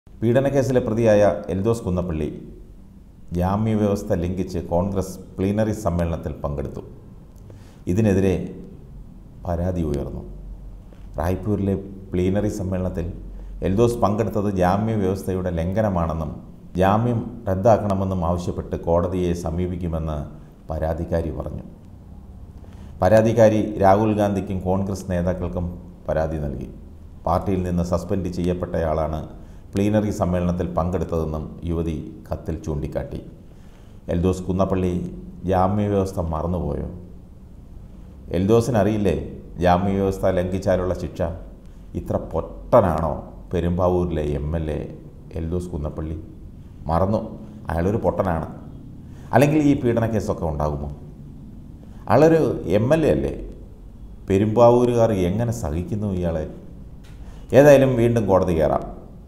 പീഡനക്കേസിലെ പ്രതിയായ എൽദോസ് കുന്നപ്പള്ളി ജാമ്യവ്യവസ്ഥ ലംഘിച്ച് കോൺഗ്രസ് പ്ലീനറി സമ്മേളനത്തിൽ പങ്കെടുത്തു ഇതിനെതിരെ പരാതി ഉയർന്നു റായ്പൂരിലെ പ്ലീനറി സമ്മേളനത്തിൽ എൽദോസ് പങ്കെടുത്തത് ജാമ്യവ്യവസ്ഥയുടെ ലംഘനമാണെന്നും ജാമ്യം റദ്ദാക്കണമെന്നും ആവശ്യപ്പെട്ട് കോടതിയെ സമീപിക്കുമെന്ന് പരാതിക്കാരി പറഞ്ഞു പരാതിക്കാരി രാഹുൽ ഗാന്ധിക്കും കോൺഗ്രസ് നേതാക്കൾക്കും പരാതി നൽകി പാർട്ടിയിൽ നിന്ന് സസ്പെൻഡ് ചെയ്യപ്പെട്ടയാളാണ് പ്ലീനറി സമ്മേളനത്തിൽ പങ്കെടുത്തതെന്നും യുവതി കത്തിൽ ചൂണ്ടിക്കാട്ടി എൽദോസ് കുന്നപ്പള്ളി ജാമ്യവ്യവസ്ഥ മറന്നുപോയോ എൽദോസിനറിയില്ലേ ജാമ്യവ്യവസ്ഥ ലംഘിച്ചാലുള്ള ശിക്ഷ ഇത്ര പൊട്ടനാണോ പെരുമ്പാവൂരിലെ M L A Eldhose Kunnappilly മറന്നു അയാളൊരു പൊട്ടനാണ് അല്ലെങ്കിൽ ഈ പീഡന കേസൊക്കെ ഉണ്ടാകുമോ ആളൊരു എം എൽ എ അല്ലേ പെരുമ്പാവൂരുകാർ എങ്ങനെ സഹിക്കുന്നു ഇയാളെ ഏതായാലും വീണ്ടും കോടതി കയറാം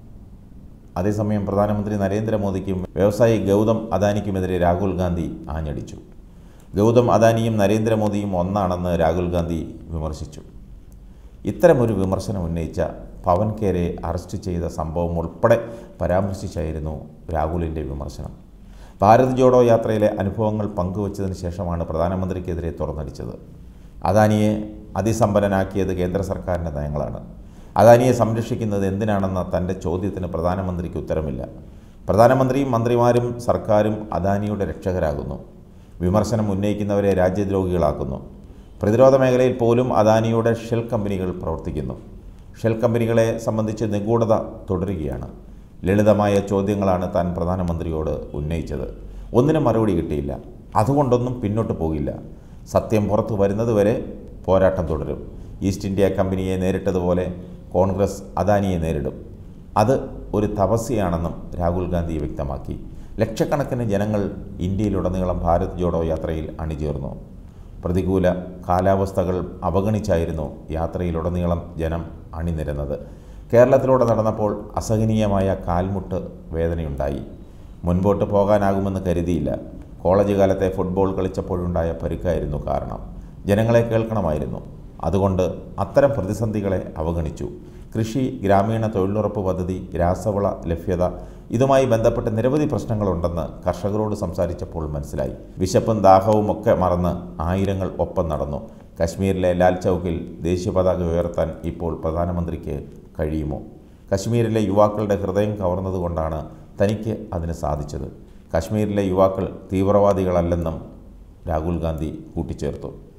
അതേസമയം പ്രധാനമന്ത്രി നരേന്ദ്രമോദിക്കും വ്യവസായി ഗൗതം അദാനിക്കുമെതിരെ രാഹുൽ ഗാന്ധി ആഞ്ഞടിച്ചു ഗൗതം അദാനിയും നരേന്ദ്രമോദിയും ഒന്നാണെന്ന് രാഹുൽ ഗാന്ധി വിമർശിച്ചു ഇത്തരമൊരു വിമർശനം ഉന്നയിച്ച പവൻ കേരെ അറസ്റ്റ് ചെയ്ത സംഭവം ഉൾപ്പെടെ പരാമർശിച്ചായിരുന്നു രാഹുലിൻ്റെ വിമർശനം ഭാരത് ജോഡോ യാത്രയിലെ അനുഭവങ്ങൾ പങ്കുവച്ചതിന് ശേഷമാണ് പ്രധാനമന്ത്രിക്കെതിരെ തുറന്നടിച്ചത് അദാനിയെ അതിസമ്പന്നനാക്കിയത് കേന്ദ്ര സർക്കാരിൻ്റെ നയങ്ങളാണ് അദാനിയെ സംരക്ഷിക്കുന്നത് എന്തിനാണെന്ന തൻ്റെ ചോദ്യത്തിന് പ്രധാനമന്ത്രിക്ക് ഉത്തരമില്ല പ്രധാനമന്ത്രിയും മന്ത്രിമാരും സർക്കാരും അദാനിയുടെ രക്ഷകരാകുന്നു വിമർശനം ഉന്നയിക്കുന്നവരെ രാജ്യദ്രോഹികളാക്കുന്നു പ്രതിരോധ മേഖലയിൽ പോലും അദാനിയുടെ ഷെൽ കമ്പനികൾ പ്രവർത്തിക്കുന്നു ഷെൽ കമ്പനികളെ സംബന്ധിച്ച് നിഗൂഢത തുടരുകയാണ് ലളിതമായ ചോദ്യങ്ങളാണ് താൻ പ്രധാനമന്ത്രിയോട് ഉന്നയിച്ചത് ഒന്നിനും മറുപടി കിട്ടിയില്ല അതുകൊണ്ടൊന്നും പിന്നോട്ട് പോകില്ല സത്യം പുറത്തു വരുന്നതുവരെ പോരാട്ടം തുടരും ഈസ്റ്റ് ഇന്ത്യ കമ്പനിയെ നേരിട്ടതുപോലെ കോൺഗ്രസ് അദാനിയെ നേരിടും അത് ഒരു തപസ്യയാണെന്നും രാഹുൽ ഗാന്ധി വ്യക്തമാക്കി ലക്ഷക്കണക്കിന് ജനങ്ങൾ ഇന്ത്യയിലുടനീളം ഭാരത് ജോഡോ യാത്രയിൽ അണിചേർന്നു പ്രതികൂല കാലാവസ്ഥകൾ അവഗണിച്ചായിരുന്നു യാത്രയിലുടനീളം ജനം അണിനിരന്നത് കേരളത്തിലൂടെ നടന്നപ്പോൾ അസഹനീയമായ കാൽമുട്ട് വേദനയുണ്ടായി മുൻപോട്ട് പോകാനാകുമെന്ന് കരുതിയില്ല കോളേജ് കാലത്തെ ഫുട്ബോൾ കളിച്ചപ്പോഴുണ്ടായ പരുക്കായിരുന്നു കാരണം ജനങ്ങളെ കേൾക്കണമായിരുന്നു അതുകൊണ്ട് അത്തരം പ്രതിസന്ധികളെ അവഗണിച്ചു കൃഷി ഗ്രാമീണ തൊഴിലുറപ്പ് പദ്ധതി രാസവള ലഭ്യത ഇതുമായി ബന്ധപ്പെട്ട് നിരവധി പ്രശ്നങ്ങളുണ്ടെന്ന് കർഷകരോട് സംസാരിച്ചപ്പോൾ മനസ്സിലായി വിശപ്പും ദാഹവും ഒക്കെ മറന്ന് ആയിരങ്ങൾ ഒപ്പം നടന്നു കശ്മീരിലെ ലാൽ ചൗക്കിൽ ദേശീയ പതാക ഉയർത്താൻ ഇപ്പോൾ പ്രധാനമന്ത്രിക്ക് കഴിയുമോ കശ്മീരിലെ യുവാക്കളുടെ ഹൃദയം കവർന്നതുകൊണ്ടാണ് തനിക്ക് അതിന് സാധിച്ചത് കശ്മീരിലെ യുവാക്കൾ തീവ്രവാദികളല്ലെന്നും രാഹുൽ ഗാന്ധി കൂട്ടിച്ചേർത്തു